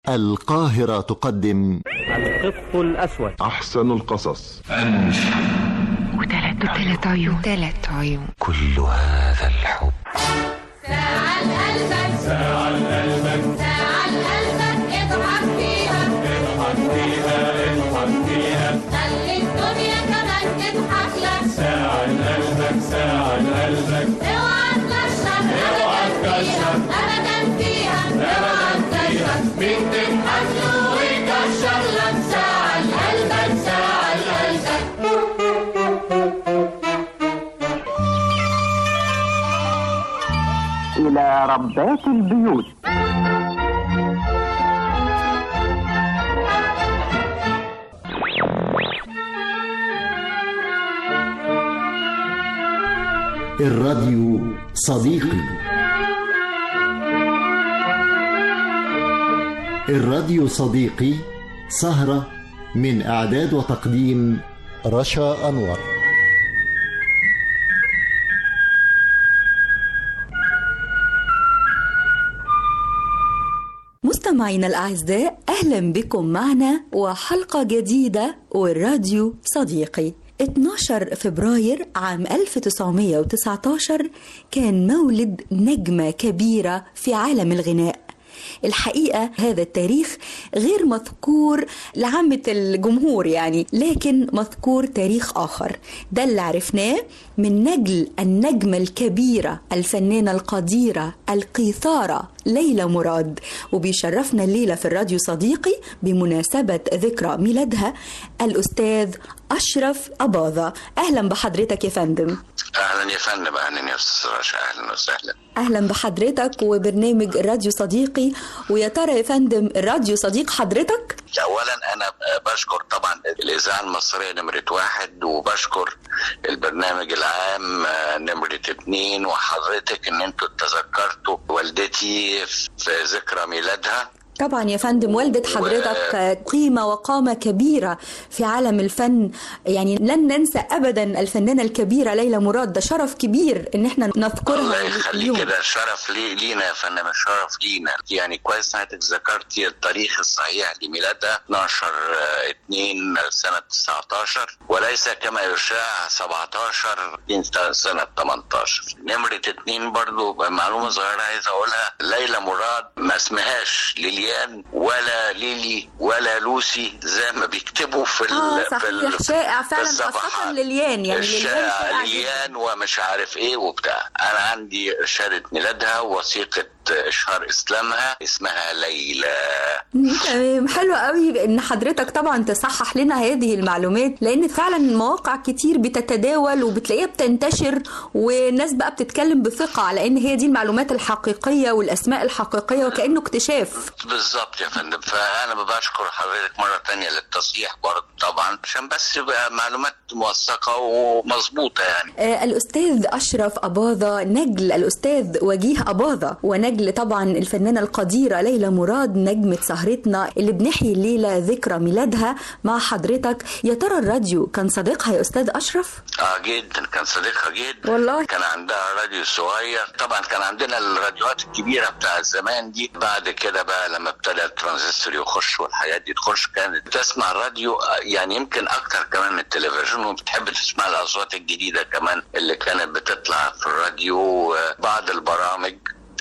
القاهرة تقدم القط الأسود أحسن القصص وثلاث وثلاث عيون ثلاث عيون كل هذا الحب ساعة قلبك ساعة قلبك ساعة قلبك اضحك فيها اضحك فيها اضحك فيها خلي الدنيا كمان تضحك لك ساعة قلبك ساعة قلبك اوعى تكشف اوعى تكشف ابدا فيها اوعى تكشف مين تضحك له ويكشر لك ساعة قلبك ساعة قلبك إلى ربات البيوت الراديو صديقي الراديو صديقي سهرة من إعداد وتقديم رشا أنور مستمعينا الأعزاء أهلا بكم معنا وحلقة جديدة والراديو صديقي 12 فبراير عام 1919 كان مولد نجمة كبيرة في عالم الغناء الحقيقة هذا التاريخ غير مذكور لعامة الجمهور يعني لكن مذكور تاريخ آخر ده اللي عرفناه من نجل النجمة الكبيرة الفنانة القديرة القيثارة ليلى مراد وبيشرفنا الليلة في الراديو صديقي بمناسبة ذكرى ميلادها الأستاذ أشرف أباظة أهلا بحضرتك يا فندم اهلا يا فندم اهلا يا استاذ رشا اهلا وسهلا اهلا بحضرتك وبرنامج الراديو صديقي ويا ترى يا فندم الراديو صديق حضرتك اولا انا بشكر طبعا الاذاعه المصريه نمره واحد وبشكر البرنامج العام آه، نمره اتنين وحضرتك ان انتوا تذكرتوا والدتي في ذكرى ميلادها طبعا يا فندم والدة حضرتك قيمة وقامة كبيرة في عالم الفن يعني لن ننسى أبدا الفنانة الكبيرة ليلى مراد ده شرف كبير إن احنا الله نذكرها يخليك اليوم كده شرف لي لينا يا فندم شرف لينا يعني كويس انك ذكرتي التاريخ الصحيح لميلادها 12 آه، 2 سنه 19 وليس كما يشاع 17 سنه 18 نمره اتنين برضو معلومه صغيره عايز اقولها ليلى مراد ما اسمهاش ليليان ولا ليلي ولا لوسي زي ما بيكتبوا في ال اه في صحيح ال- شائع في فعلا خاصة الصفحات. لليان يعني لليان الشائع شائع جداً. ليان ومش عارف ايه وبتاع انا عندي شهاده ميلادها ووثيقه اشهار اسلامها اسمها ليلى مم، تمام حلو قوي ان حضرتك طبعا تصحح لنا هذه المعلومات لان فعلا مواقع كتير بتتداول وبتلاقيها بتنتشر والناس بقى بتتكلم بثقة على ان هي دي المعلومات الحقيقية والاسماء الحقيقية وكأنه اكتشاف بالظبط يا فندم فانا بشكر حضرتك مره تانية للتصحيح برضه طبعا عشان بس يبقى معلومات موثقه ومظبوطه يعني آه، الأستاذ أشرف أباظة نجل الأستاذ وجيه أباظة ونجل طبعا الفنانة القديرة ليلى مراد نجمة سهرتنا اللي بنحيي الليلة ذكرى ميلادها مع حضرتك يا ترى الراديو كان صديقها يا أستاذ أشرف؟ اه جدا كان صديقها جدا والله. كان عندها راديو صغير طبعا كان عندنا الراديوهات الكبيره بتاع زمان دي بعد كده بقى لما ابتدى الترانزستور يخش والحاجات دي تخش كانت تسمع الراديو آه، يعني يمكن اكتر كمان من التلفزيون وبتحب تسمع الاصوات الجديده كمان اللي كانت بتطلع في الراديو آه، بعض البرامج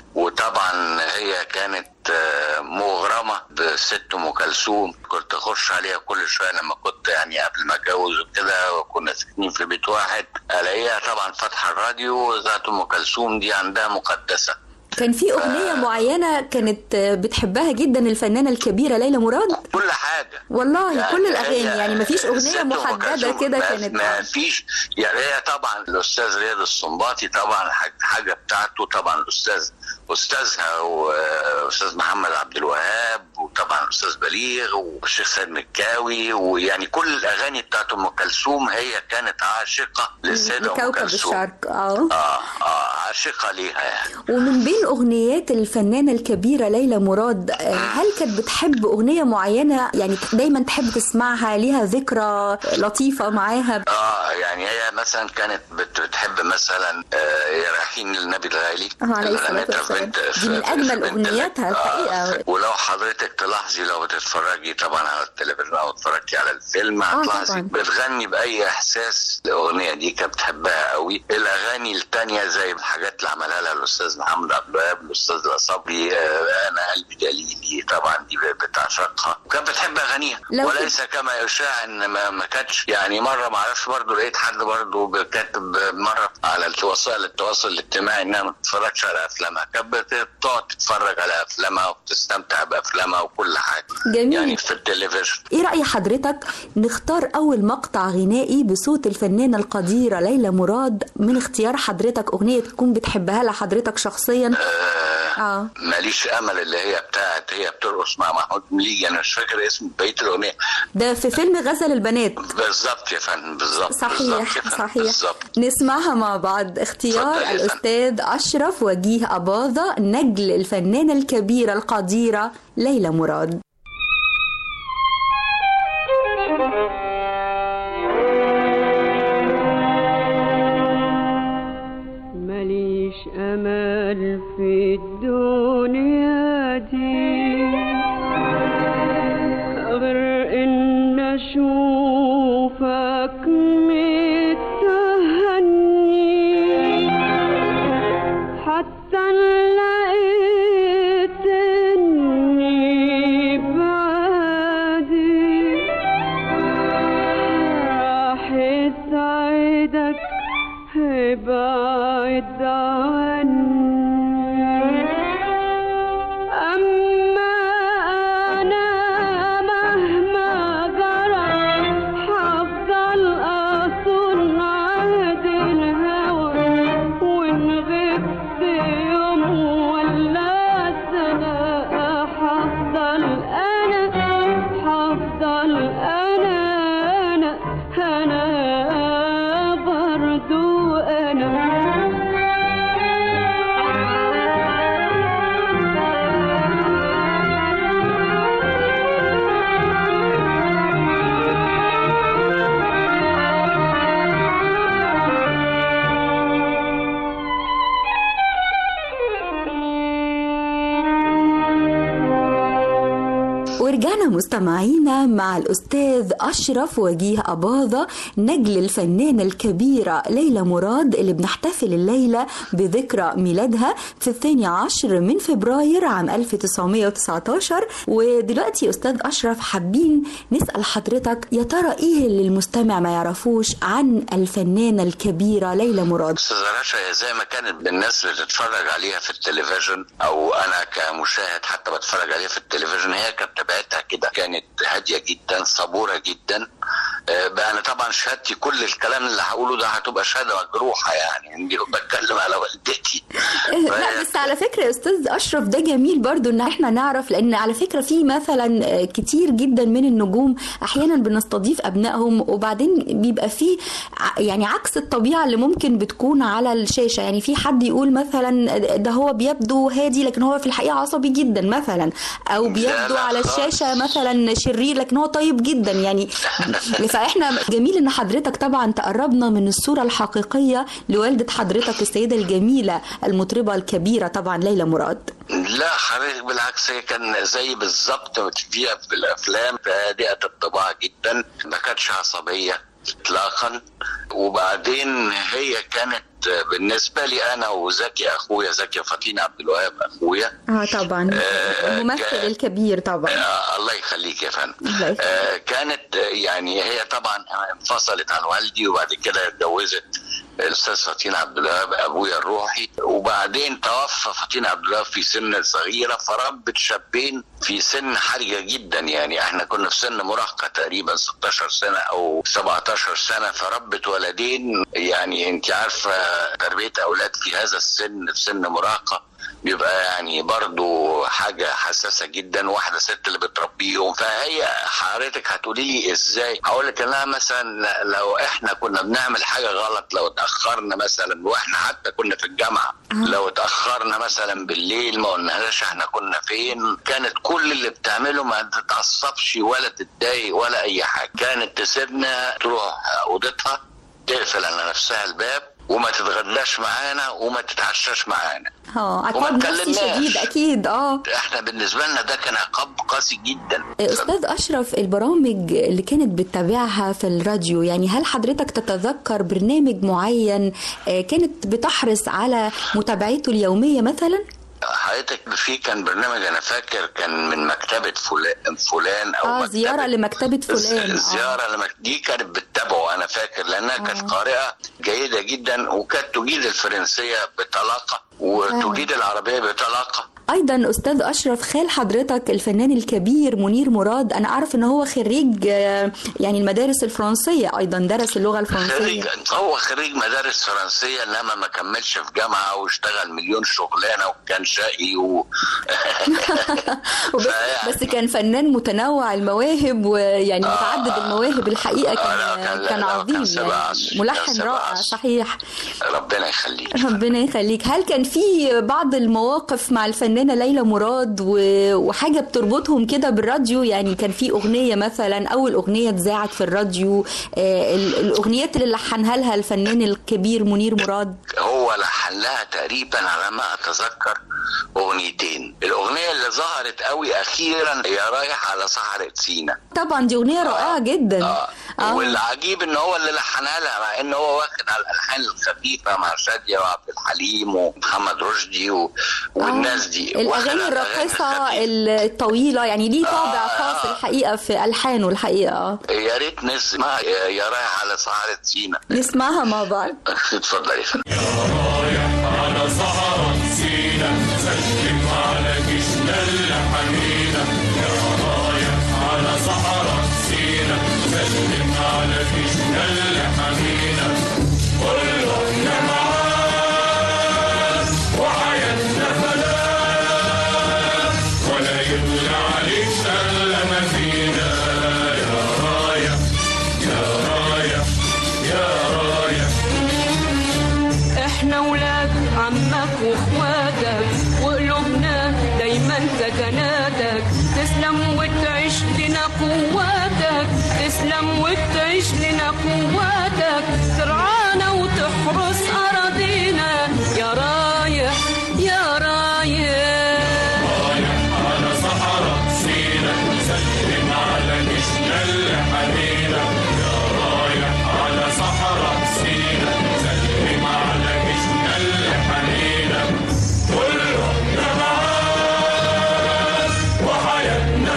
وطبعا هي كانت آه، مغرمه بست ام كلثوم كنت اخش عليها كل شويه لما كنت يعني قبل ما اتجوز وكده وكنا ساكنين في بيت واحد الاقيها طبعا فاتحه الراديو ذات ام كلثوم دي عندها مقدسه كان في أغنية معينة كانت آه، بتحبها جدا الفنانة الكبيرة ليلى مراد؟ كل حاجه والله كل الأغاني هي يعني مفيش ست أغنية أم محددة كلثوم كده ما- كانت ما فيش يعني هي طبعا الاستاذ رياض السنباطي طبعا حاج- حاجه بتاعته طبعا الاستاذ استاذها واستاذ محمد عبد الوهاب وطبعا الاستاذ بليغ والشيخ سيد مكاوي ويعني كل الاغاني بتاعت ام كلثوم هي كانت عاشقه للسيده ام لكوكب كلثوم الشرق اه اه اه عاشقه ليها يعني ومن بين اغنيات الفنانه الكبيره ليلى مراد آه، هل كانت بتحب اغنيه معينه يعني دايما تحب تسمعها ليها ذكرى لطيفه معاها اه يعني هي مثلا كانت بت- بتحب مثلا آه، يا رايحين للنبي الغالي آه، عليه الصلاة غنتها في والسلام. بنت- دي في- من في أجمل بنت أغنياتها لك- الحقيقة. آه، ولو حضرتك تلاحظي لو بتتفرجي طبعا على التلفزيون او اتفرجتي على الفيلم هتلاحظي طبعاً. بتغني باي احساس الاغنيه دي كانت بتحبها قوي الاغاني التانية زي الحاجات اللي عملها لها الاستاذ محمد عبد الوهاب الاستاذ الأصبري آه، انا قلبي دليلي طبعا دي بتعشقها وكانت بتحب اغانيها لو وليس كما يشاع ان ما, ما كانتش يعني مره ما اعرفش برضه لقيت حد برضه كاتب مره على وسائل التواصل الاجتماعي انها ما بتتفرجش على افلامها كانت بتقعد تتفرج على افلامها وتستمتع بافلامها وكل حاجه جميل. يعني في التلفزيون ايه رأي حضرتك نختار اول مقطع غنائي بصوت الفنانة القديرة ليلى مراد من اختيار حضرتك اغنية تكون بتحبها لحضرتك شخصيا اه ماليش امل اللي هي بتاعت هي بترقص مع محمود مليجي انا مش فاكر اسم بقيه الاغنيه ده في فيلم غزل البنات بالظبط يا فندم بالظبط بالظبط صحيح يا فندم، صحيح بالظبط نسمعها مع بعض اختيار اتفضل يا فندم. الأستاذ أشرف وجيه أباظة نجل الفنانة الكبيرة القديرة ليلى مراد ماليش امل في الدنيا دي غير ان اشوفك متهني حتى لقيت اني بعدي راح يسعدك ابعد عني أما أنا مهما جرى هفضل أصون عهد الهوى وإن غبت يوم ولا سنة هفضل أنا هفضل أنا أنا أنا برضو ورجعنا مستمعينا مع الأستاذ أشرف وجيه أباظة نجل الفنانة الكبيرة ليلى مراد اللي بنحتفل الليلة بذكرى ميلادها في الثاني عشر من فبراير عام 1919 ودلوقتي يا أستاذ أشرف حابين نسأل حضرتك يا ترى إيه اللي المستمع ما يعرفوش عن الفنانة الكبيرة ليلى مراد استاذ رشا هي زي ما كانت الناس بتتفرج عليها في التلفزيون او انا كمشاهد حتى بتفرج عليها في التلفزيون هي كانت طبيعتها كده كانت هاديه جدا صبوره جدا آه، بقى انا طبعا شهادتي كل الكلام اللي هقوله ده هتبقى شهاده مجروحه يعني إني بتكلم على والدتي لا بس على فكرة يا أستاذ أشرف ده جميل برضو إن إحنا نعرف لأن على فكرة في مثلا آه، كتير جدا من النجوم أحيانا بنستضيف أبنائهم وبعدين بيبقى في ع- يعني عكس الطبيعة اللي ممكن بتكون على الشاشة يعني في حد يقول مثلا ده هو بيبدو هادي لكن هو في الحقيقة عصبي جدا مثلا أو بيبدو لا على خالص. الشاشة مثلا شرير لكن هو طيب جدا يعني فإحنا جميل إن حضرتك طبعا تقربنا من الصورة الحقيقية لوالدة حضرتك السيدة الجميلة المطربة الكبيرة طبعا ليلى مراد لا حضرتك بالعكس هي كان زي بالظبط فيها في الافلام هادئه الطباع جدا ما كانتش عصبيه اطلاقا وبعدين هي كانت بالنسبه لي انا وزكي اخويا زكي فطين عبد الوهاب اخويا اه طبعا آه، الممثل ك- الكبير طبعا آه الله يخليك يا فندم الله يخليك. آه كانت آه، يعني هي طبعا انفصلت عن والدي وبعد كده اتجوزت الاستاذ فطين عبد الوهاب ابويا الروحي وبعدين توفى فطين عبد الوهاب في سن صغيره فربت شابين في سن حرجه جدا يعني احنا كنا في سن مراهقه تقريبا 16 سنه او 17 سنه فربت ولدين يعني انت عارفه تربيه اولاد في هذا السن في سن مراهقه بيبقى يعني برضو حاجة حساسة جدا واحدة ست اللي بتربيهم فهي حضرتك هتقولي لي ازاي هقول لك انها مثلا لو احنا كنا بنعمل حاجة غلط لو اتأخرنا مثلا واحنا حتى كنا في الجامعة لو اتأخرنا مثلا بالليل ما قلناش احنا كنا فين كانت كل اللي بتعمله ما تتعصبش ولا تتضايق ولا اي حاجة كانت تسيبنا تروح اوضتها تقفل على نفسها الباب وما تتغداش معانا وما تتعشاش معانا اه وما عقاب نفسي تكلمناش. شديد اكيد اه احنا بالنسبه لنا ده كان عقاب قاسي جدا استاذ اشرف البرامج اللي كانت بتتابعها في الراديو يعني هل حضرتك تتذكر برنامج معين آه، كانت بتحرص على متابعته اليوميه مثلا حضرتك في كان برنامج انا فاكر كان من مكتبه فلان فلان او اه مكتبة زياره لمكتبه فلان آه. زياره لما دي كانت بتتابعه انا فاكر لانها كانت قارئه جيده جدا وكانت تجيد الفرنسيه بطلاقه وتجيد العربيه بطلاقه ايضا استاذ اشرف خال حضرتك الفنان الكبير منير مراد انا اعرف ان هو خريج آه، يعني المدارس الفرنسيه ايضا درس اللغه الفرنسيه خريج هو خريج مدارس فرنسيه انما ما كملش في جامعه واشتغل مليون شغلانه وكان شقي و... وبس فيعني- بس كان فنان متنوع المواهب ويعني متعدد المواهب الحقيقه آه، كان لا، كان- لا، كان لا، عظيم كان سبع يعني عصر، كان ملحن سبع رائع عصر. صحيح ربنا يخليك ربنا يخليك هل كان في بعض المواقف مع الفنانة ليلى مراد و- وحاجة بتربطهم كده بالراديو يعني كان في أغنية مثلا أول أغنية اتذاعت في الراديو آه، ال- الأغنيات اللي لحنها لها الفنان الكبير منير مراد هو لحن لها تقريبا على ما اتذكر اغنيتين الاغنيه اللي ظهرت قوي اخيرا هي رايح على صحراء سينا طبعا دي أغنية رائعة جدا آه. آه. والعجيب ان هو اللي لحنها لها مع ان هو واخد على الالحان الخفيفه مع شاديه وعبد الحليم ومحمد رشدي و... والناس دي واخد الأغاني على الراقصة الخفيفة. الطويلة يعني ليه طابع آه، خاص آه. الحقيقة في ألحانه الحقيقة آه. يا ريت نسمع يا يا رايح على صحراء سينا نسمعها مع بعض اتفضلي يا فندم على صحراء سينا سلم على جيشنا الحميدة يا رايح على صحراء سينا سلم على جيشنا الحميدة كلنا معاك وحياتنا فلاح ولا يبلى عليك إلا ما فينا يا رايح يا رايح يا رايح احنا ولاد عمك واخواتك وقلوبنا دايما سكناتك تسلم وتعيش لنا قواتك تسلم وتعيش لنا قواتك ترعانا وتحرس اراضينا يا رايح يا رايح على صحراء سينا سلم على جيشنا الحميدة يا رايح على صحراء سينا سلم على جيشنا الحميدة كلنا معاك وحياتنا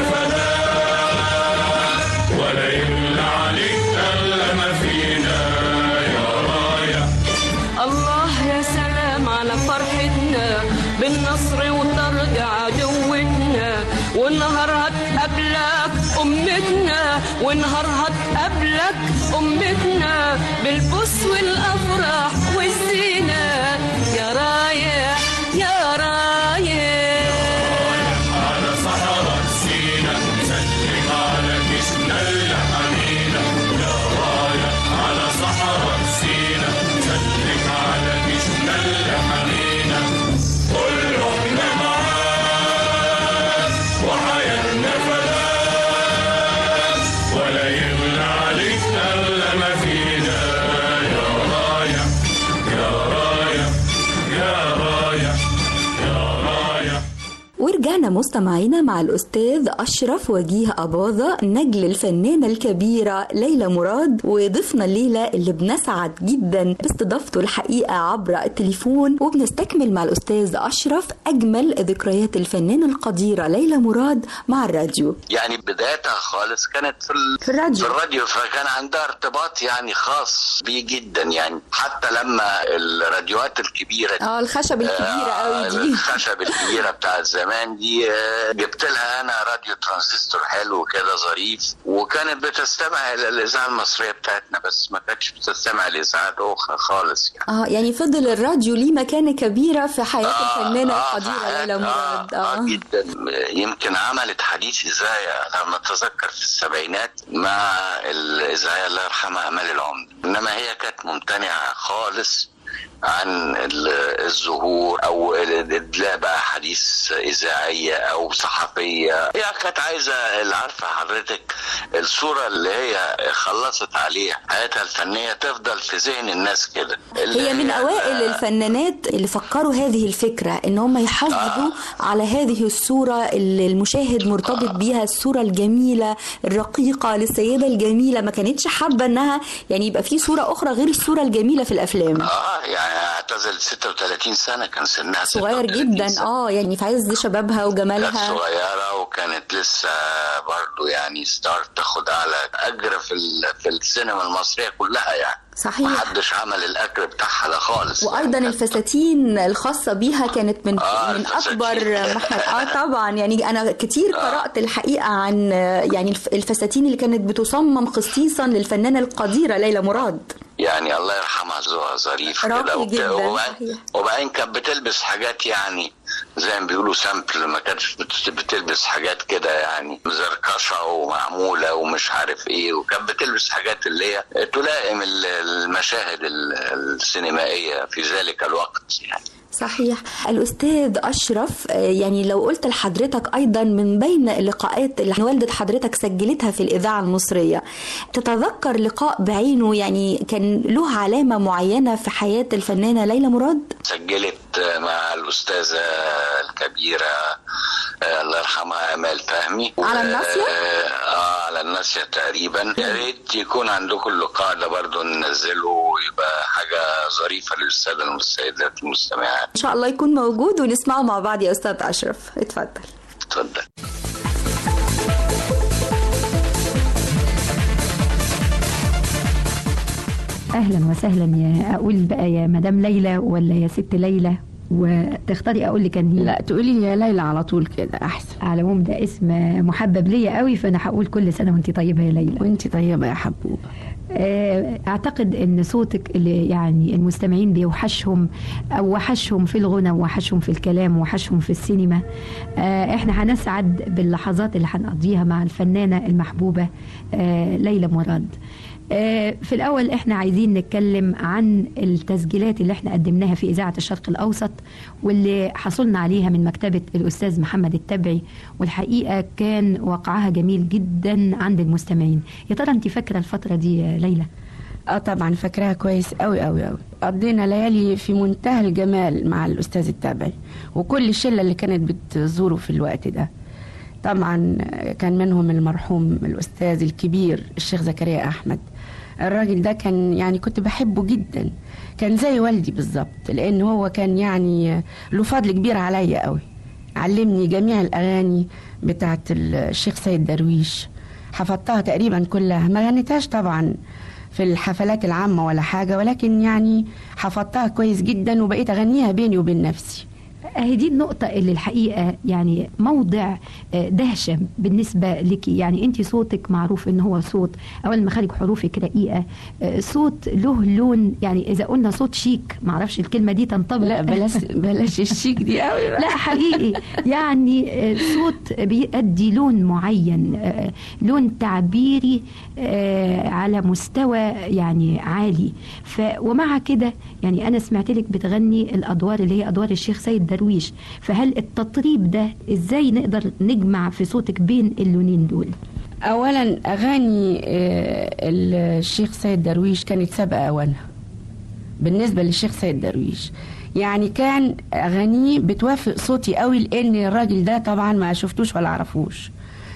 فداك ولا يملى عليك إلا ما فينا يا رايح الله يا سلام على فرحتنا بالنصر وطرد عدوتنا ونهار هتقابلك أمتنا ونهار هتقابلك أمتنا بالبوس والأفراح والزينة يا رايح يا رايح على صحراء سينا سلم على جيشنا الحميدة يا رايح على صحراء سينا سلم على جيشنا الحميدة كلنا معاك وحياتنا فداك ولا يغلى عليك إلا ما فينا يا رايح يا رايح يا رايح يا رايح ورجعنا مستمعينا مع الأستاذ أشرف وجيه أباظة نجل الفنانة الكبيرة ليلى مراد وضيفنا الليلة اللي بنسعد جدا باستضافته الحقيقة عبر التليفون وبنستكمل مع الأستاذ أشرف أجمل ذكريات الفنانة القديرة ليلى مراد مع الراديو يعني بدايتها خالص كانت في, ال... في الراديو. في الراديو فكان عندها ارتباط يعني خاص بيه جدا يعني حتى لما الراديوهات الكبيره دي اه الخشب الكبيرة قوي دي الخشب الكبيره بتاعت زمان دي آه، جبت لها انا راديو ترانزستور حلو كده ظريف وكانت بتستمع الى الاذاعه المصريه بتاعتنا بس ما كانتش بتستمع لاذاعات اخرى خالص يعني اه يعني فضل الراديو ليه مكانة كبيرة في حياة آه، الفنانة آه، القديرة في ليلى حياة- مراد آه, آه جدا يمكن عملت حديث إذاعة لما أتذكر في السبعينات مع الإذاعية الله يرحمها أمال العمدة إنما هي كانت ممتنعة خالص عن ال- الظهور او ادلاء بقى حديث اذاعيه او صحفيه هي كانت عايزه اللي عارفه حضرتك الصوره اللي هي خلصت عليها حياتها الفنيه تفضل في ذهن الناس كده اللي هي من اوائل الفنانات اللي فكروا هذه الفكره ان هم يحافظوا على هذه الصوره اللي المشاهد مرتبط بيها الصوره الجميله الرقيقه للسيده الجميله ما كانتش حابه انها يعني يبقى في صوره اخرى غير الصوره الجميله في الافلام اه يعني اعتزل 36 سنه كان سنها صغير 36 جدا سنة. اه يعني في عز شبابها كانت وجمالها صغيرة وكانت لسه برضو يعني ستار تاخد أعلى أجر في ال- في السينما المصرية كلها يعني صحيح. محدش عمل الأجر بتاعها ده خالص وايضا الفساتين الخاصه بيها كانت من آه، من الفساتين. اكبر محل اه طبعا يعني انا كتير قرات الحقيقه عن آه، يعني الف- الفساتين اللي كانت بتصمم خصيصا للفنانه القديره ليلى مراد يعني الله يرحمها ذوقها ظريف راقي كده وبت- جدا، وبعدين- صحيح. وبعدين كانت بتلبس حاجات يعني زي ما بيقولوا سامبل ما كانتش بت- بتلبس حاجات كده يعني مزركشة ومعمولة ومش عارف ايه وكانت بتلبس حاجات اللي هي تلائم ال- المشاهد ال- السينمائية في ذلك الوقت يعني صحيح الأستاذ أشرف آه، يعني لو قلت لحضرتك أيضا من بين اللقاءات اللي والدة حضرتك سجلتها في الإذاعة المصرية تتذكر لقاء بعينه يعني كان له علامة معينة في حياة الفنانة ليلى مراد؟ سجلت مع الأستاذة الكبيرة آه، الله يرحمها آمال فهمي على الناصية؟ اه آه، على الناصية تقريبا يا ريت يكون عندكم اللقاء ده برضه ننزله ويبقى حاجة ظريفة للسادة والسيدات المستمعات إن شاء الله يكون موجود ونسمعه مع بعض يا أستاذ أشرف اتفضل اتفضل اهلا وسهلا يا اقول بقى يا مدام ليلى ولا يا ست ليلى وتختاري اقول لك انهي لا تقولي يا ليلى على طول كده احسن على العموم ده اسم محبب ليا قوي فانا هقول كل سنه وانت طيبه يا ليلى وانت طيبه يا حبوبه آه، اعتقد ان صوتك اللي يعني المستمعين بيوحشهم او وحشهم في الغنى ووحشهم في الكلام ووحشهم في السينما آه، احنا هنسعد باللحظات اللي هنقضيها مع الفنانه المحبوبه آه، ليلى مراد آه، في الأول إحنا عايزين نتكلم عن التسجيلات اللي إحنا قدمناها في إذاعة الشرق الأوسط واللي حصلنا عليها من مكتبة الأستاذ محمد التبعي والحقيقة كان وقعها جميل جدا عند المستمعين يا ترى أنت فاكرة الفترة دي يا ليلى؟ اه طبعا فاكراها كويس قوي قوي قوي قضينا ليالي في منتهى الجمال مع الاستاذ التابعي وكل الشله اللي كانت بتزوره في الوقت ده طبعا كان منهم المرحوم الاستاذ الكبير الشيخ زكريا احمد الراجل ده كان يعني كنت بحبه جدا كان زي والدي بالظبط لان هو كان يعني له فضل كبير عليا قوي علمني جميع الاغاني بتاعت الشيخ سيد درويش حفظتها تقريبا كلها ما غنيتهاش طبعا في الحفلات العامة ولا حاجة ولكن يعني حفظتها كويس جدا وبقيت أغنيها بيني وبين نفسي اهي دي النقطة اللي الحقيقة يعني موضع آه، دهشة بالنسبة لك يعني انت صوتك معروف ان هو صوت اول مخارج حروفك رقيقة آه، صوت له لون يعني اذا قلنا صوت شيك معرفش الكلمة دي تنطبق لا بلاش بلاش الشيك دي قوي لا حقيقي يعني آه، صوت بيأدي لون معين آه، لون تعبيري آه، على مستوى يعني عالي ف ومع كده يعني انا سمعت لك بتغني الادوار اللي هي ادوار الشيخ سيد درويش فهل التطريب ده ازاي نقدر نجمع في صوتك بين اللونين دول أولا أغاني آه، الشيخ سيد درويش كانت سابقة أوانها بالنسبة للشيخ سيد درويش يعني كان أغانيه بتوافق صوتي قوي لأن الراجل ده طبعا ما شفتوش ولا عرفوش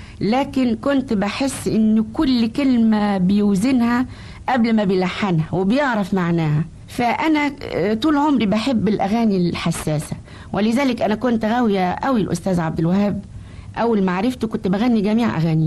لكن كنت بحس إن كل كلمة بيوزنها قبل ما بيلحنها وبيعرف معناها فأنا آه، طول عمري بحب الأغاني الحساسة ولذلك أنا كنت غاوية قوي الأستاذ عبد الوهاب أول ما عرفته كنت بغني جميع أغانيه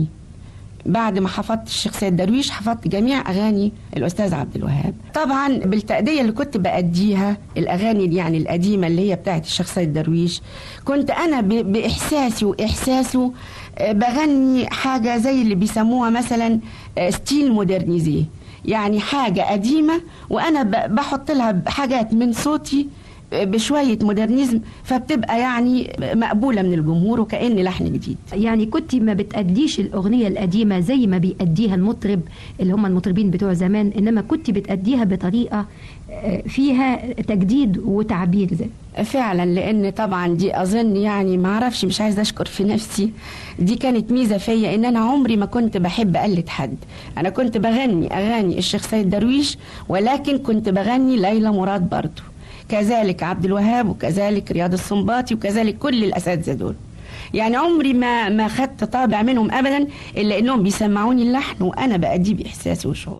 بعد ما حفظت الشيخ سيد درويش حفظت جميع اغاني الاستاذ عبد الوهاب طبعا بالتاديه اللي كنت باديها الاغاني دي يعني القديمه اللي هي بتاعت الشيخ سيد درويش كنت انا ب- باحساسي واحساسه آه، بغني حاجه زي اللي بيسموها مثلا آه، ستيل مودرنيزيه يعني حاجه قديمه وانا ب- بحط لها حاجات من صوتي بشويه مودرنيزم فبتبقى يعني مقبوله من الجمهور وكأن لحن جديد يعني كنت ما بتأديش الأغنية القديمة زي ما بيأديها المطرب اللي هم المطربين بتوع زمان إنما كنت بتأديها بطريقة آه، فيها تجديد وتعبير زي فعلا لان طبعا دي اظن يعني ما اعرفش مش عايزه اشكر في نفسي دي كانت ميزه فيا ان انا عمري ما كنت بحب اقلد حد انا كنت بغني اغاني الشيخ سيد درويش ولكن كنت بغني ليلى مراد برضو كذلك عبد الوهاب وكذلك رياض السنباطي وكذلك كل الاساتذه دول يعني عمري ما ما خدت طابع منهم ابدا الا انهم بيسمعوني اللحن وانا بأديه باحساس وشعور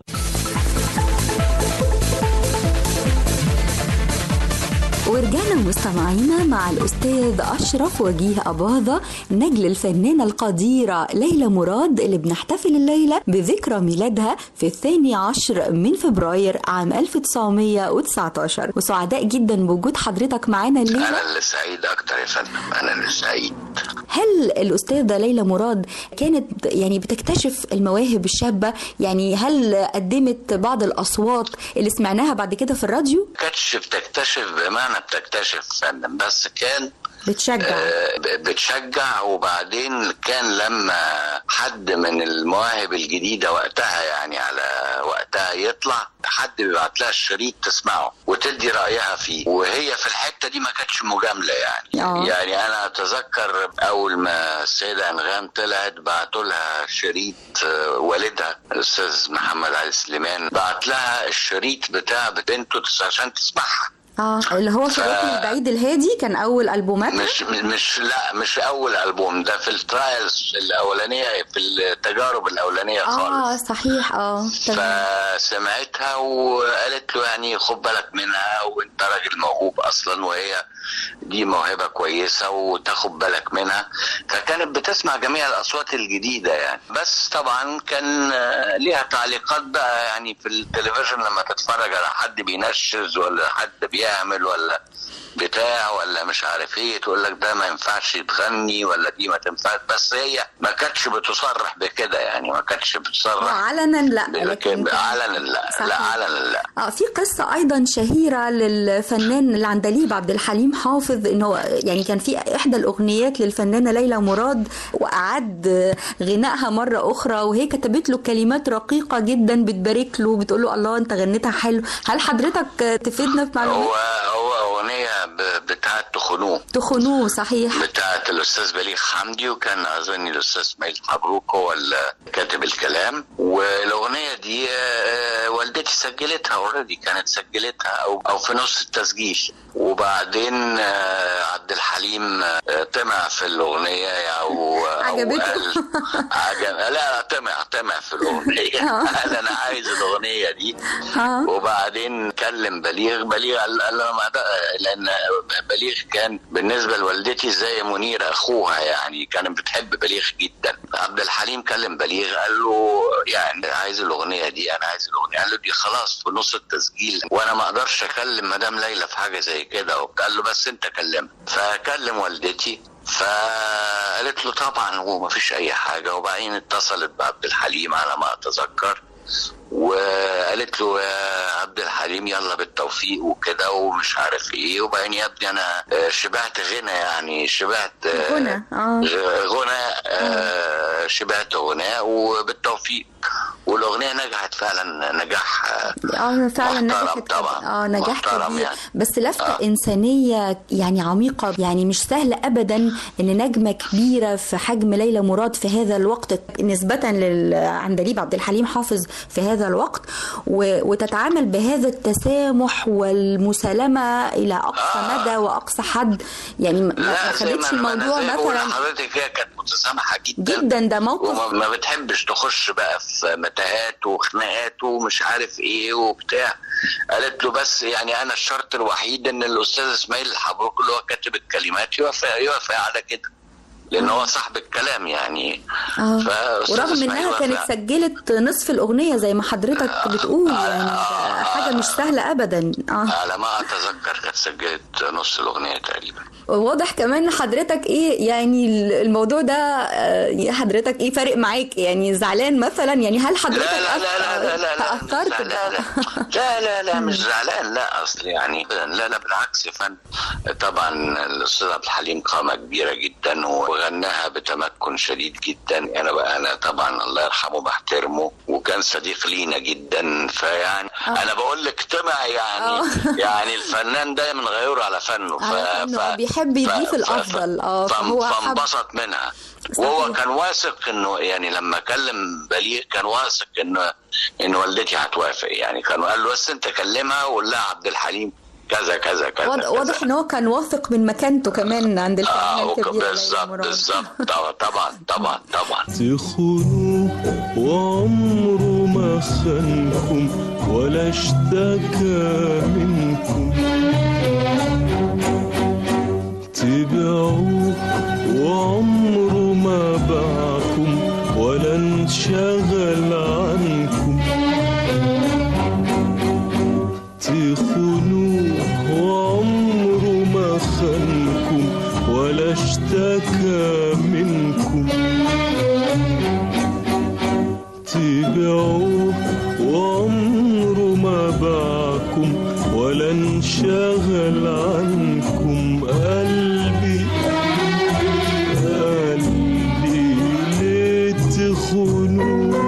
ورجعنا مستمعينا مع الأستاذ أشرف وجيه أباظة نجل الفنانة القديرة ليلى مراد اللي بنحتفل الليلة بذكرى ميلادها في الثاني عشر من فبراير عام 1919 وسعداء جدا بوجود حضرتك معانا الليلة انا اللي سعيد اكتر يا فندم انا اللي سعيد هل الأستاذة ليلى مراد كانت يعني بتكتشف المواهب الشابة يعني هل قدمت بعض الأصوات اللي سمعناها بعد كده في الراديو كانتش بتكتشف بمعنى بتكتشف فندم بس كان بتشجع آه، ب- بتشجع وبعدين كان لما حد من المواهب الجديدة وقتها يعني على وقتها يطلع حد بيبعت لها الشريط تسمعه وتدي رأيها فيه وهي في الحتة دي ما كانتش مجاملة يعني آه. يعني أنا أتذكر أول ما السيدة أنغام طلعت بعتوا لها شريط آه، والدها الأستاذ محمد علي سليمان بعت لها الشريط بتاع بنته عشان تسمعها اه اللي هو في الركن البعيد الهادي كان أول ألبومات مش مش لا مش اول البوم ده في الترايلز الاولانيه في التجارب الاولانيه اه خالص صحيح اه تمام فسمعتها وقالت له يعني خد بالك منها وانت راجل موهوب اصلا وهي دي موهبه كويسه وتاخد بالك منها فكانت بتسمع جميع الاصوات الجديده يعني بس طبعا كان آه، ليها تعليقات بقى يعني في التلفزيون لما تتفرج على حد بينشز ولا حد بيعمل ولا بتاع ولا مش عارف ايه تقول لك ده ما ينفعش تغني ولا دي ما تنفعش بس هي ما كانتش بتصرح بكده يعني ما كانتش بتصرح علنا لا لكن علنا لا صحيح. لا علنا لا اه في قصة أيضا شهيرة للفنان العندليب عبد الحليم حافظ إنه يعني كان في إحدى الأغنيات للفنانة ليلى مراد وأعد غنائها مرة أخرى وهي كتبت له كلمات رقيقة جدا بتبارك له بتقول له الله أنت غنيتها حلو هل حضرتك تفيدنا في معلومات؟ هو هو اغنيه ب- بتاعت تخنوه تخنوه صحيح بتاعت الاستاذ بليغ حمدي وكان اظن الاستاذ اسماعيل حبروك هو اللي كاتب الكلام والاغنيه دي آه، والدتي سجلتها اوريدي كانت سجلتها او او في نص التسجيل وبعدين آه، عبد الحليم آه، طمع في الاغنيه او أو عجبته. قال عجب لا لا طمع طمع في الاغنيه آه. قال انا عايز الاغنيه دي اه وبعدين كلم بليغ بليغ قال قال له ما أقدر- لان بليغ كان بالنسبه لوالدتي زي منير اخوها يعني كانت بتحب بليغ جدا عبد الحليم كلم بليغ قال له يعني عايز الاغنيه دي انا عايز الاغنيه قال له دي خلاص في نص التسجيل وانا ما اقدرش اكلم مدام ليلى في حاجه زي كده قال له بس انت كلمها فكلم والدتي فقالت له طبعا وما فيش اي حاجه وبعدين اتصلت بعبد الحليم على ما اتذكر وقالت له يا عبد الحليم يلا بالتوفيق وكده ومش عارف ايه وبعدين يا ابني انا آه، شبعت غنى يعني شبعت آه، غنى اه غ- غنى آه، شبعت غنى وبالتوفيق والاغنيه نجحت فعلا نجاح آه، اه فعلا محترم نجحت طبعا اه نجاح محترم كبير يعني. بس لفتة آه. إنسانية يعني عميقة يعني مش سهل أبدا إن نجمة كبيرة في حجم ليلى مراد في هذا الوقت نسبة للعندليب عبد الحليم حافظ في هذا الوقت و- وتتعامل بهذا التسامح والمسالمة إلى أقصى آه. مدى وأقصى حد يعني ما- ما لا زي خدتش ما ما الموضوع انا زي ما بقول مثلا لحضرتك هي كانت متسامحه جدا جدا ده موقف وما ما بتحبش تخش بقى في متاهات وخناقات ومش عارف ايه وبتاع قالت له بس يعني انا الشرط الوحيد ان الاستاذ اسماعيل الحبروك اللي هو كاتب الكلمات يوافق يوافق على كده لان هو صاحب الكلام يعني اه فأستاذ ورغم إسماعيل انها وفاء- كانت سجلت نصف الاغنيه زي ما حضرتك بتقول يعني ده حاجه مش سهله ابدا اه على ما اتذكر كانت سجلت نص الاغنيه تقريبا واضح كمان إن حضرتك ايه يعني الموضوع ده آه، حضرتك ايه فارق معاك يعني زعلان مثلا يعني هل حضرتك لا لا لا لا لا لا لا تاثرت لا لا لا لا لا مش زعلان لا اصل يعني لا لا بالعكس فن طبعا الاستاذ عبد الحليم قامه كبيره جدا وغناها بتمكن شديد جدا انا بقى انا طبعا الله يرحمه بحترمه وكان صديق لينا جدا فيعني آه. انا بقول لك طمع يعني آه. يعني الفنان دايما غيره على فنه ف... على فنه، بيحب يضيف الأفضل، آه، فهو حب- فانبسط منها وهو كان واثق انه يعني لما كلم بليغ كان واثق انه ان والدتي هتوافق يعني كان قال له بس انت كلمها وقول لها عبد الحليم كذا كذا كذا واضح, كذا. واضح ان هو كان واثق من مكانته كمان عند الفنانه اه وك- الكبيره ليلى بالظبط مراد. بالظبط طبعا طبعا طبعا طبعا تخونوه وعمره ما خانكم ولا اشتكى منكم تبيعوه وعمره ما باعكم ولا انشغل عنكم تخونوه وعمره ما خانكم ولا اشتكى منكم تبيعوه وعمره ما باعكم ولا انشغل عنكم قلبي قلبي ليه تخونوه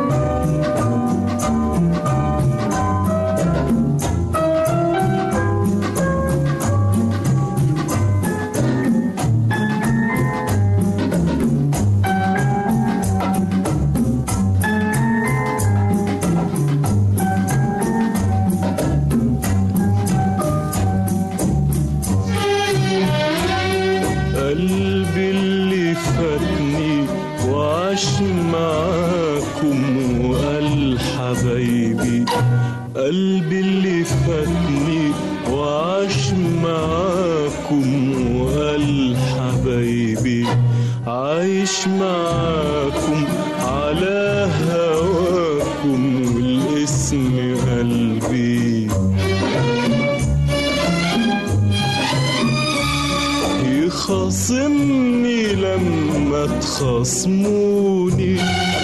قلبي اللي فاتني وعاش معاكم وقال حبايبي قلبي اللي فاتني وعاش معاكم وقال حبايبي عايش معاكم على هواكم والاسم قلبي يخاصمني لما تخاصموني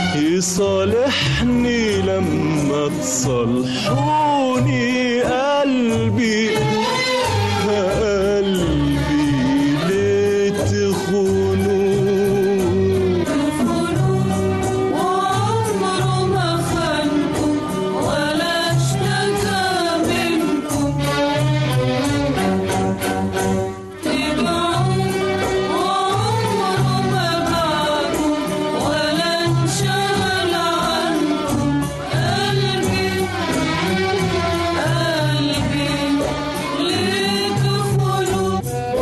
يصالحني لما تصالحوني قلبي قلبي ليه تخونوه وعمره ما خانكم ولا اشتكى منكم تبعوه وعمره ما باعكم ولا انشغل عنكم قلبي قلبي ليه تخونوه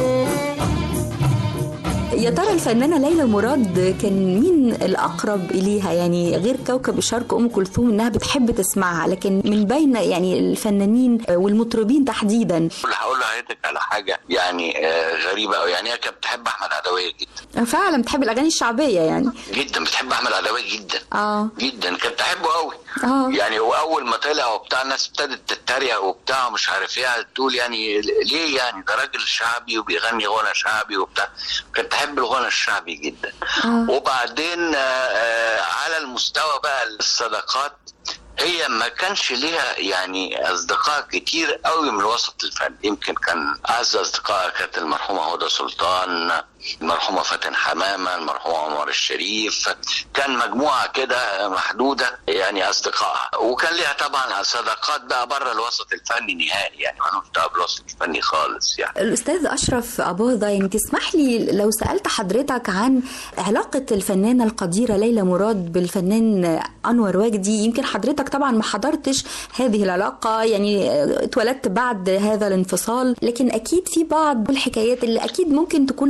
يا ترى الفنانة ليلى مراد كان مين الأقرب إليها يعني غير كوكب الشرق أم كلثوم إنها بتحب تسمعها لكن من بين يعني الفنانين والمطربين تحديدا اللي هقول لحضرتك على حاجه يعني آه، غريبه قوي يعني هي كانت بتحب احمد عدويه جدا فعلا بتحب الأغاني الشعبية يعني جدا بتحب احمد عدويه جدا اه جدا كانت بتحبه قوي اه يعني هو اول ما طلع وبتاع الناس ابتدت تتريق وبتاع مش عارف ايه تقول يعني ليه يعني ده راجل شعبي وبيغني غنى شعبي وبتاع كانت تحب الغنى الشعبي جدا آه. وبعدين آه، آه، على المستوى بقى الصداقات هي ما كانش ليها يعني اصدقاء كتير قوي من وسط الفن يمكن كان اعز اصدقائها كانت المرحومه هدى سلطان المرحومه فاتن حمامه المرحومه عمر الشريف كان مجموعه كده محدوده يعني اصدقائها وكان ليها طبعا صداقات بقى بره الوسط الفني نهائي يعني مالوش دعوه بالوسط الفني خالص يعني الأستاذ أشرف أباظة يعني تسمح لي لو سألت حضرتك عن علاقة الفنانة القديرة ليلى مراد بالفنان أنور وجدي يمكن حضرتك طبعا ما حضرتش هذه العلاقة يعني آه، اتولدت بعد هذا الانفصال لكن أكيد في بعض الحكايات اللي أكيد ممكن تكون عارفها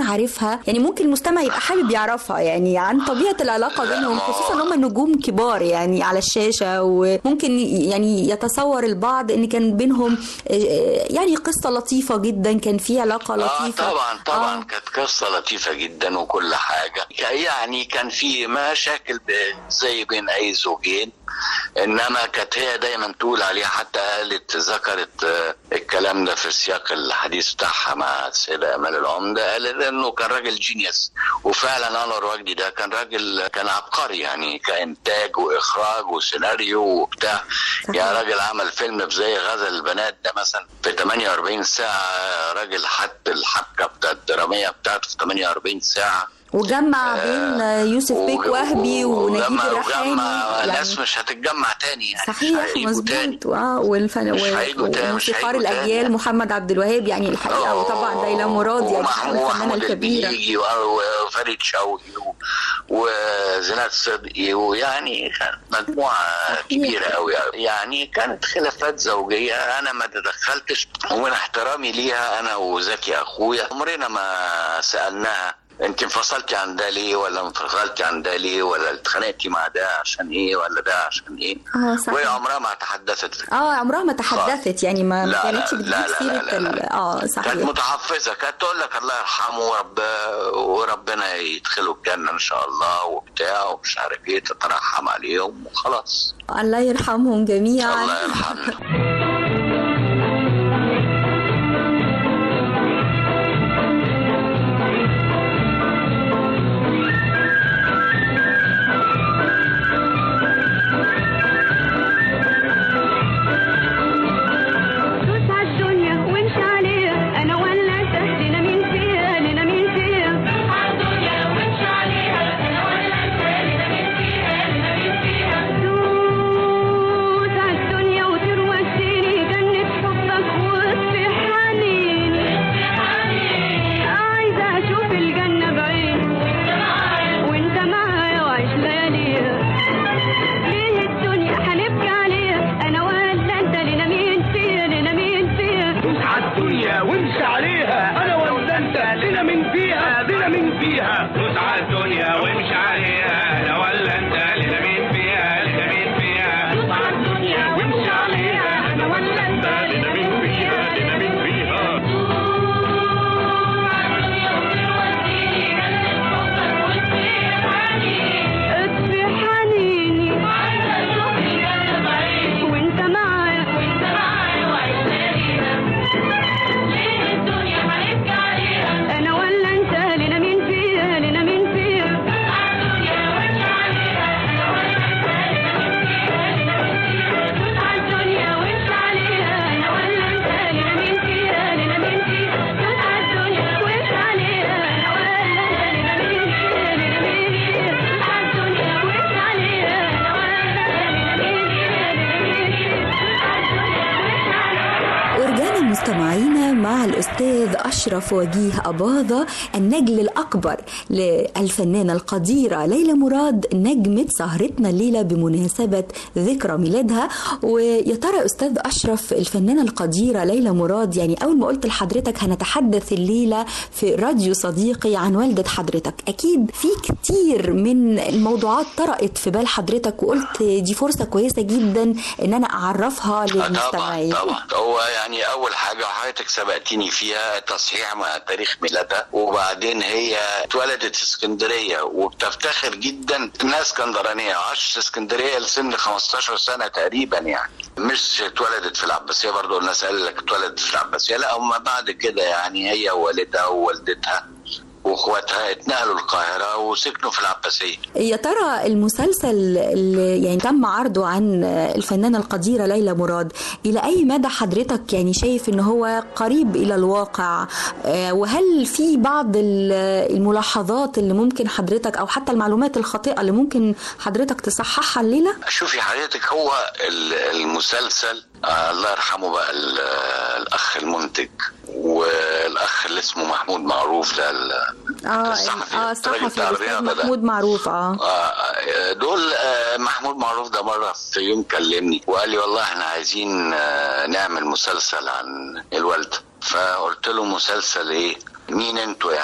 يعرفها يعني ممكن المستمع يبقى حابب يعرفها يعني عن طبيعه العلاقه بينهم خصوصا ان هم نجوم كبار يعني على الشاشه وممكن يعني يتصور البعض ان كان بينهم آه، يعني قصه لطيفه جدا كان في علاقه اه لطيفه طبعا طبعا كانت قصه لطيفه جدا وكل حاجه يعني كان في مشاكل ب- زي بين اي زوجين انما كانت هي دايما تقول عليها حتى قالت ذكرت آه، الكلام ده في سياق الحديث بتاعها مع السيده امال العمده قالت انه كان راجل جينيوس وفعلا انور وجدي ده كان راجل كان عبقري يعني كانتاج واخراج وسيناريو وبتاع يا راجل عمل فيلم زي غزل البنات ده مثلا في 48 ساعه راجل حط الحبكه بتاعت الدراميه بتاعته في 48 ساعه وجمع بين يوسف بيك وهبي ونجيب وجمع الريحاني وجمع ناس يعني مش هتتجمع تاني يعني مش صحيح هيجوا تاني. مظبوط اه والفن مش هيجوا تاني، مش وموسيقار هيجوا تاني. الاجيال محمد عبد الوهاب يعني الحقيقه وطبعا ليلى مراد يعني ومحمود الفنانه محمود الكبيره البليجي وفريد شوقي و- وزناد صدقي ويعني كانت مجموعه كبيره قوي يعني كانت خلافات زوجيه انا ما تدخلتش ومن احترامي ليها انا وزكي اخويا عمرنا ما سالناها انت انفصلتي عن ده ليه ولا انفصلتي عن ده ليه ولا اتخانقتي مع ده عشان ايه ولا ده عشان ايه اه صحيح وهي عمرها ما تحدثت في اه عمرها ما تحدثت يعني ما ما لا، كانتش لا، بتجيب لا، لا، سيره لا، لا. ال- اه كانت صحيح متحفظه كانت تقول لك الله يرحمه ورب وربنا يدخله الجنه ان شاء الله وبتاع ومش عارف ايه تترحم عليهم وخلاص الله يرحمهم جميعا الله يرحمنا دوس عالدنيا وامشي عليها انا ولا انت لنا مين فيها لنا مين فيها عالدنيا وامشي عليها انا ولا انت لنا مين فيها لنا مين فيها دوس عالدنيا وطير وديني جنة حبك واطفي حنيني عايزة اشوف الجنة بعيني وانت معايا وعيش لياليها ليه الدنيا هنبكي عليها انا ولا انت لنا مين فيها لنا مين فيها دوس عالدنيا وامشي عليها انا ولا انت لنا من فيها لنا من فيها دوس عالدنيا وامشي عليها انا ولا انت لنا من فيها لنا من فيها دوس عالدنيا وامشي عليها انا ولا انت لنا من فيها لنا من فيها اطفي حنيني وانت معايا وانت معايا وعيش لياليها ليه الدنيا هنبكي عليها انا ولا انت لنا مين فيها لنا مين فيها عالدنيا وامشي عليها انا ولا انت لنا مين فيها لنا مين فيها دوس عالدنيا وامشي عليها انا ولا انت لنا مين فيها لنا مين فيها دوس عالدنيا وامشي عليها انا ولا انت لنا مين فيها لنا مين فيها دوس عالدنيا وامشي عليها انا ولا انت لنا مين فيها لنا مين فيها ورجعنا مستمعينا مع الأستاذ أشرف وجيه أباظة النجل الأكبر للفنانة القديرة ليلى مراد نجمة سهرتنا الليلة بمناسبة ذكرى ميلادها ويا ترى أستاذ أشرف الفنانة القديرة ليلى مراد يعني أول ما قلت لحضرتك هنتحدث الليلة في راديو صديقي عن والدة حضرتك أكيد في كتير من الموضوعات طرقت في بال حضرتك وقلت دي فرصة كويسة جدا إن أنا أعرفها آه طبعا للمستمعين طبعا هو يعني اول حاجه حضرتك سبقتني فيها تصحيح مع تاريخ ميلادها وبعدين هي اتولدت في اسكندريه وبتفتخر جدا انها اسكندرانيه عاشت اسكندريه لسن 15 سنه تقريبا يعني مش اتولدت في العباسيه برضه الناس قال لك اتولدت في العباسيه لا هم بعد كده يعني هي ووالدها ووالدتها واخواتها اتنقلوا القاهره وسكنوا في العباسيه يا ترى المسلسل اللي يعني تم عرضه عن الفنانة القديرة ليلى مراد إلى أي مدى حضرتك يعني شايف إن هو قريب إلى الواقع آه، وهل في بعض ال- الملاحظات اللي ممكن حضرتك أو حتى المعلومات الخاطئة اللي ممكن حضرتك تصححها الليلة؟ شوفي حضرتك هو ال- المسلسل آه الله يرحمه بقى ال- الاخ المنتج والاخ اللي اسمه محمود معروف ده ال- اه الصحفي اه الراجل الصحفي بتاع الأستاذ الرياضة ده. محمود معروف اه آه، دول آه، محمود معروف ده مره في يوم كلمني وقال لي والله احنا عايزين آه، نعمل مسلسل عن الوالده فقلت له مسلسل ايه مين انتوا يعني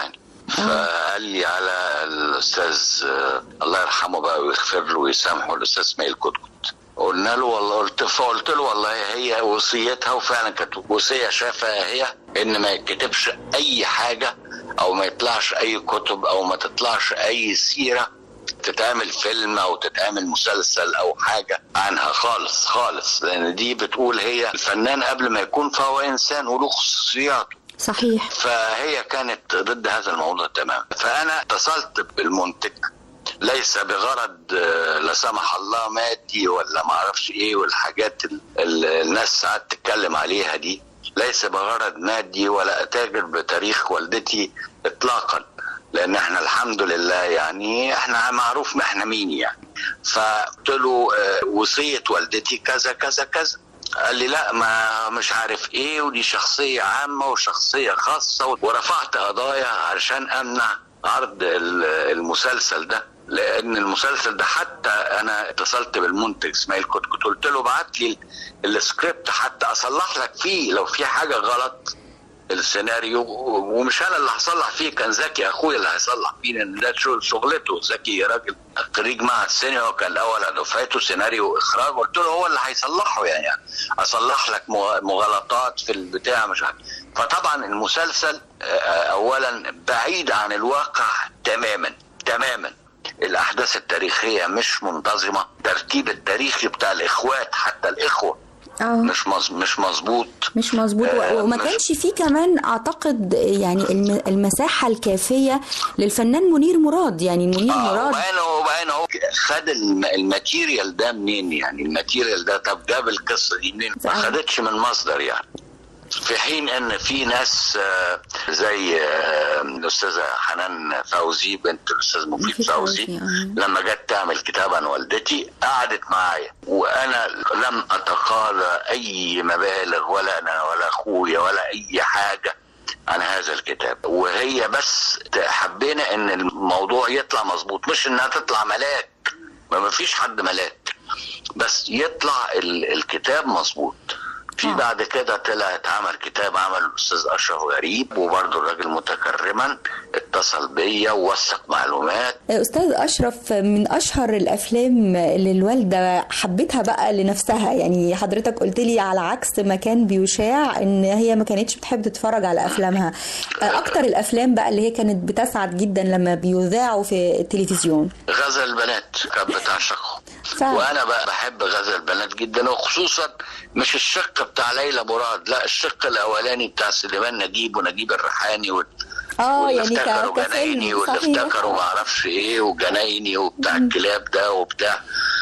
فقال لي على الاستاذ آه، الله يرحمه بقى ويغفر له ويسامحه الاستاذ اسماعيل كتكوت قلنا له والله قلت فقلت له والله هي وصيتها وفعلا كانت وصيه شافها هي ان ما يتكتبش اي حاجه او ما يطلعش اي كتب او ما تطلعش اي سيره تتعمل فيلم او تتعمل مسلسل او حاجه عنها خالص خالص لان دي بتقول هي الفنان قبل ما يكون فهو انسان وله خصوصياته صحيح فهي كانت ضد هذا الموضوع تماما فانا اتصلت بالمنتج ليس بغرض آه، لا سمح الله مادي ولا ما اعرفش ايه والحاجات ال- ال- الناس ساعات تتكلم عليها دي ليس بغرض مادي ولا اتاجر بتاريخ والدتي اطلاقا لان احنا الحمد لله يعني احنا معروف ما احنا مين يعني فقلت له آه، وصيه والدتي كذا كذا كذا قال لي لا ما مش عارف ايه ودي شخصيه عامه وشخصيه خاصه ورفعت قضايا علشان امنع عرض ال- المسلسل ده لان المسلسل ده حتى انا اتصلت بالمنتج اسماعيل كتكوت قلت له بعت لي ال- السكريبت حتى اصلح لك فيه لو في حاجه غلط السيناريو ومش انا اللي هصلح فيه كان زكي اخويا اللي هيصلح فيه لان ده شغل- شغلته زكي راجل خريج معهد السينما وكان الاول على دفعته سيناريو واخراج قلت له هو اللي هيصلحه يعني, يعني اصلح لك مغ- مغالطات في البتاع مش عارف فطبعا المسلسل آه، اولا بعيد عن الواقع تماما تماما الاحداث التاريخيه مش منتظمه الترتيب التاريخي بتاع الاخوات حتى الاخوه اه مش مز... مش مظبوط مش مظبوط آه، و- وما مش- كانش فيه كمان اعتقد يعني الم- المساحه الكافيه للفنان منير مراد يعني منير اه مراد وبعدين هو وبعدين هو خد الم- الماتيريال ده منين يعني الماتيريال ده طب جاب القصه دي منين ما خدتش من مصدر يعني في حين ان في ناس آه، زي آه، الاستاذه حنان فوزي بنت الاستاذ مفيد فوزي لما جت تعمل كتاب عن والدتي قعدت معايا وانا لم اتقاضى اي مبالغ ولا انا ولا اخويا ولا اي حاجه عن هذا الكتاب وهي بس حبينا ان الموضوع يطلع مظبوط مش انها تطلع ملاك ما فيش حد ملاك بس يطلع ال- الكتاب مظبوط في بعد كده طلع اتعمل كتاب عمل الاستاذ اشرف غريب وبرضه الراجل متكرما اتصل بيا ووثق معلومات استاذ اشرف من اشهر الافلام اللي الوالده حبتها بقى لنفسها يعني حضرتك قلت لي على عكس ما كان بيشاع ان هي ما كانتش بتحب تتفرج على افلامها اكتر الافلام بقى اللي هي كانت بتسعد جدا لما بيذاعوا في التلفزيون غزل البنات كانت بتعشقه فعلا. وانا بقى بحب غزل البنات جدا وخصوصا مش الشق بتاع ليلى مراد لا الشق الاولاني بتاع سليمان نجيب ونجيب الريحاني و... اه واللي يعني ك- افتكروا جنايني كفيلم واللي صحيح افتكروا ما اعرفش ايه وجنايني وبتاع الكلاب ده وبتاع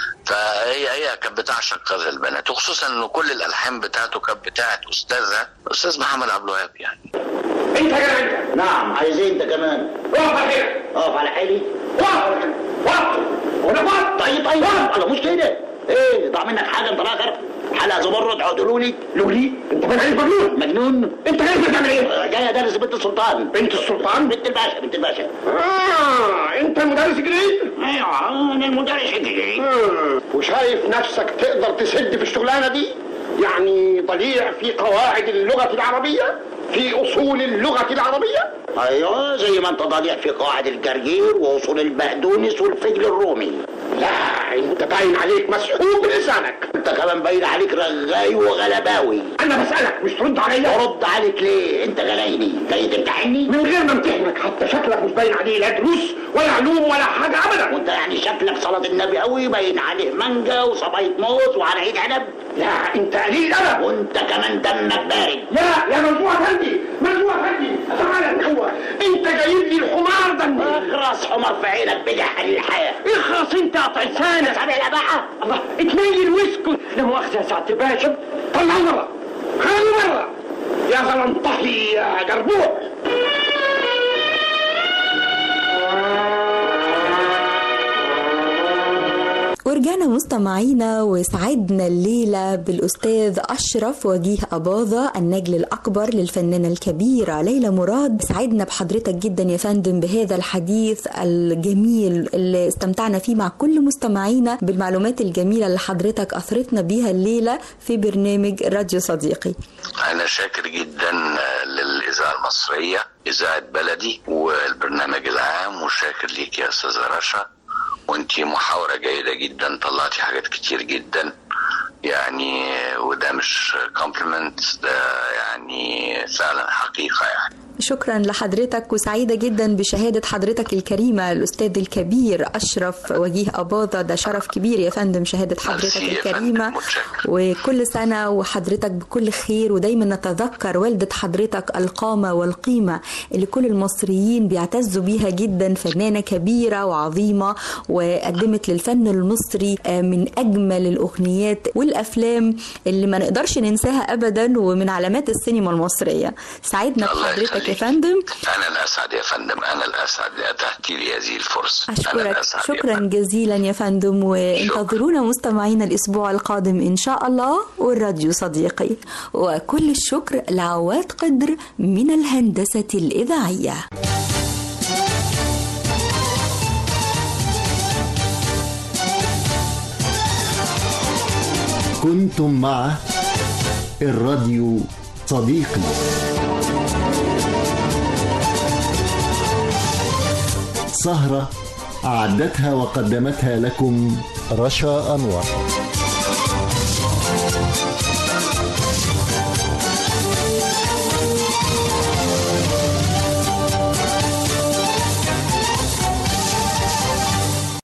فهي هي كانت بتعشق غزل البنات وخصوصا انه كل الالحان بتاعته كانت بتاعت استاذها الاستاذ محمد عبد الوهاب يعني انت كمان نعم عايز ايه انت كمان اقف على حيلك اقف على حالي اقف وقف وانا وقف طيب طيب انا مش كده ايه ضاع منك حاجه انت الاخر حلقه زمرد عدلوني لولي انت فاهم عليك مجنون مجنون انت جاي بتعمل ايه جاي ادرس بنت السلطان بنت السلطان بنت الباشا بنت الباشا اه انت المدرس الجديد ايوه انا المدرس الجديد مم. وشايف نفسك تقدر تسد في الشغلانه دي يعني ضليع في قواعد اللغه العربيه في اصول اللغه العربيه ايوه زي ما انت ضليع في قواعد الجرجير واصول البقدونس والفجل الرومي لا انت باين عليك مسحوب بلسانك انت كمان باين عليك رغاي وغلباوي انا بسالك مش ترد عليا ارد عليك ليه انت غلايني جاي تمتحني من غير ما امتحنك حتى شكلك مش باين عليه لا دروس ولا علوم ولا حاجه ابدا وانت يعني شكلك صلاة النبي قوي باين عليه مانجا وصباية موز وعلى عيد عنب لا انت قليل ادب وانت كمان دمك بارد لا يا مجموعه فندي مجموعه فندي تعالى هو انت جايب لي الحمار ده اخرس حمار في عينك بجح للحياة اخرس انت قطع لسانك سامع الاباحة الله اتنيل واسكت لا مؤاخذه يا سعاده الباشا طلعوا بره خلوا بره يا زلمطحي يا جربوع ورجعنا مستمعينا وسعدنا الليلة بالأستاذ أشرف وجيه أباظة النجل الأكبر للفنانة الكبيرة ليلى مراد سعدنا بحضرتك جدا يا فندم بهذا الحديث الجميل اللي استمتعنا فيه مع كل مستمعينا بالمعلومات الجميلة اللي حضرتك أثرتنا بيها الليلة في برنامج راديو صديقي انا شاكر جدا للاذاعه الإذاعة المصرية إذاعة بلدي والبرنامج العام وشاكر ليك يا أستاذة رشا وانتي محاورة جيدة جدا طلعتي حاجات كتير جدا يعني وده مش كومبلمنت ده يعني فعلا حقيقة يعني شكرا لحضرتك وسعيدة جدا بشهادة حضرتك الكريمة الأستاذ الكبير أشرف وجيه أباظة ده شرف كبير يا فندم شهادة حضرتك ميرسي يا الكريمة وكل سنة وحضرتك بكل خير ودايما نتذكر والدة حضرتك القامة والقيمة اللي كل المصريين بيعتزوا بيها جدا فنانة كبيرة وعظيمة وقدمت للفن المصري آه، من أجمل الأغنيات والأفلام اللي ما نقدرش ننساها أبدا ومن علامات السينما المصرية سعدنا الله بحضرتك يا يخليك. فندم أنا الأسعد يا فندم أنا الأسعد لأتحتي لي هذه الفرصة أنا أشكرك الأسعد يا شكرا جزيلا يا فندم وانتظرونا مستمعينا الأسبوع القادم إن شاء الله والراديو صديقي وكل الشكر لعواد قدر من الهندسة الإذاعية كنتم مع الراديو صديقي سهرة أعدتها وقدمتها لكم رشا أنور